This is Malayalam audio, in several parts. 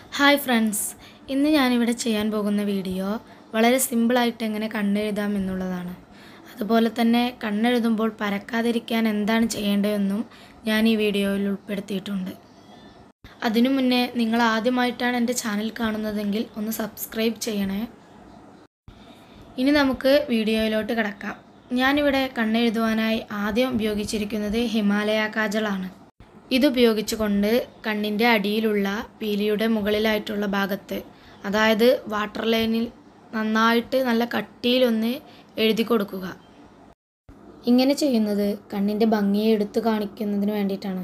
ഹായ് ഫ്രണ്ട്സ് ഇന്ന് ഞാനിവിടെ ചെയ്യാൻ പോകുന്ന വീഡിയോ വളരെ സിമ്പിളായിട്ട് എങ്ങനെ കണ്ണെഴുതാം എന്നുള്ളതാണ് അതുപോലെ തന്നെ കണ്ണെഴുതുമ്പോൾ പരക്കാതിരിക്കാൻ എന്താണ് ചെയ്യേണ്ടതെന്നും ഞാൻ ഈ വീഡിയോയിൽ ഉൾപ്പെടുത്തിയിട്ടുണ്ട് അതിനു മുന്നേ നിങ്ങൾ ആദ്യമായിട്ടാണ് എൻ്റെ ചാനൽ കാണുന്നതെങ്കിൽ ഒന്ന് സബ്സ്ക്രൈബ് ചെയ്യണേ ഇനി നമുക്ക് വീഡിയോയിലോട്ട് കിടക്കാം ഞാനിവിടെ കണ്ണെഴുതുവാനായി ആദ്യം ഉപയോഗിച്ചിരിക്കുന്നത് ഹിമാലയ കാജളാണ് ഇതുപയോഗിച്ചുകൊണ്ട് കണ്ണിൻ്റെ അടിയിലുള്ള പീലിയുടെ മുകളിലായിട്ടുള്ള ഭാഗത്ത് അതായത് വാട്ടർ ലൈനിൽ നന്നായിട്ട് നല്ല കട്ടിയിലൊന്ന് എഴുതി കൊടുക്കുക ഇങ്ങനെ ചെയ്യുന്നത് കണ്ണിൻ്റെ ഭംഗിയെ എടുത്തു കാണിക്കുന്നതിന് വേണ്ടിയിട്ടാണ്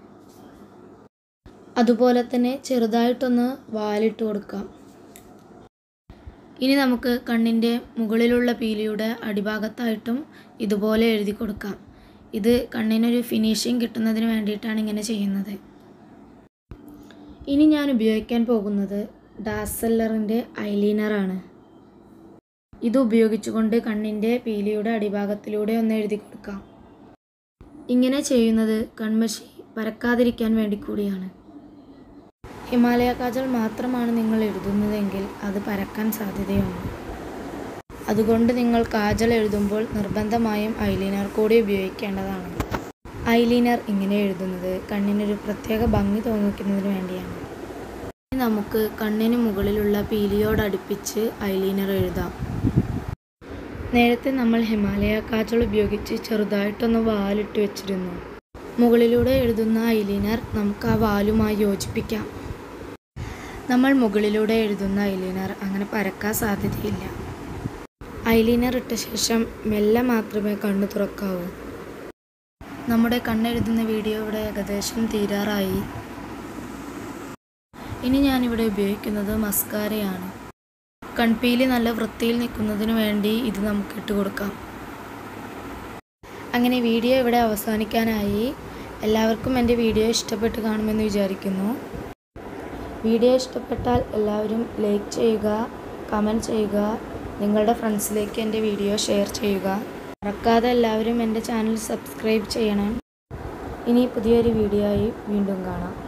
അതുപോലെ തന്നെ ചെറുതായിട്ടൊന്ന് വാലിട്ട് കൊടുക്കാം ഇനി നമുക്ക് കണ്ണിൻ്റെ മുകളിലുള്ള പീലിയുടെ അടിഭാഗത്തായിട്ടും ഇതുപോലെ എഴുതി കൊടുക്കാം ഇത് കണ്ണിനൊരു ഫിനിഷിങ് കിട്ടുന്നതിന് വേണ്ടിയിട്ടാണ് ഇങ്ങനെ ചെയ്യുന്നത് ഇനി ഞാൻ ഉപയോഗിക്കാൻ പോകുന്നത് ഡാസല്ലറിൻ്റെ ഐലൈനറാണ് ഇത് ഉപയോഗിച്ചുകൊണ്ട് കണ്ണിൻ്റെ പീലിയുടെ അടിഭാഗത്തിലൂടെ ഒന്ന് എഴുതി കൊടുക്കാം ഇങ്ങനെ ചെയ്യുന്നത് കൺമഷി പരക്കാതിരിക്കാൻ വേണ്ടി കൂടിയാണ് ഹിമാലയ കാജൽ മാത്രമാണ് നിങ്ങൾ എഴുതുന്നതെങ്കിൽ അത് പരക്കാൻ സാധ്യതയുണ്ട് അതുകൊണ്ട് നിങ്ങൾ കാജൽ എഴുതുമ്പോൾ നിർബന്ധമായും ഐലൈനർ കൂടി ഉപയോഗിക്കേണ്ടതാണ് ഐലൈനർ ഇങ്ങനെ എഴുതുന്നത് കണ്ണിനൊരു പ്രത്യേക ഭംഗി തോന്നിക്കുന്നതിന് വേണ്ടിയാണ് ഇനി നമുക്ക് കണ്ണിന് മുകളിലുള്ള പീലിയോടടുപ്പിച്ച് ഐലൈനർ എഴുതാം നേരത്തെ നമ്മൾ ഹിമാലയ കാജൽ ഉപയോഗിച്ച് ചെറുതായിട്ടൊന്ന് വാലിട്ട് വെച്ചിരുന്നു മുകളിലൂടെ എഴുതുന്ന ഐലൈനർ നമുക്ക് ആ വാലുമായി യോജിപ്പിക്കാം നമ്മൾ മുകളിലൂടെ എഴുതുന്ന ഐലൈനർ അങ്ങനെ പരക്കാൻ സാധ്യതയില്ല ഐലൈനർ ഇട്ട ശേഷം മെല്ലെ മാത്രമേ കണ്ണ് തുറക്കാവൂ നമ്മുടെ കണ്ണെഴുതുന്ന വീഡിയോ ഇവിടെ ഏകദേശം തീരാറായി ഇനി ഞാനിവിടെ ഉപയോഗിക്കുന്നത് മസ്കാരയാണ് കൺപീലി നല്ല വൃത്തിയിൽ നിൽക്കുന്നതിന് വേണ്ടി ഇത് നമുക്ക് ഇട്ട് കൊടുക്കാം അങ്ങനെ വീഡിയോ ഇവിടെ അവസാനിക്കാനായി എല്ലാവർക്കും എൻ്റെ വീഡിയോ ഇഷ്ടപ്പെട്ട് കാണുമെന്ന് വിചാരിക്കുന്നു വീഡിയോ ഇഷ്ടപ്പെട്ടാൽ എല്ലാവരും ലൈക്ക് ചെയ്യുക കമൻറ്റ് ചെയ്യുക നിങ്ങളുടെ ഫ്രണ്ട്സിലേക്ക് എൻ്റെ വീഡിയോ ഷെയർ ചെയ്യുക മറക്കാതെ എല്ലാവരും എൻ്റെ ചാനൽ സബ്സ്ക്രൈബ് ചെയ്യണം ഇനി പുതിയൊരു വീഡിയോ ആയി വീണ്ടും കാണാം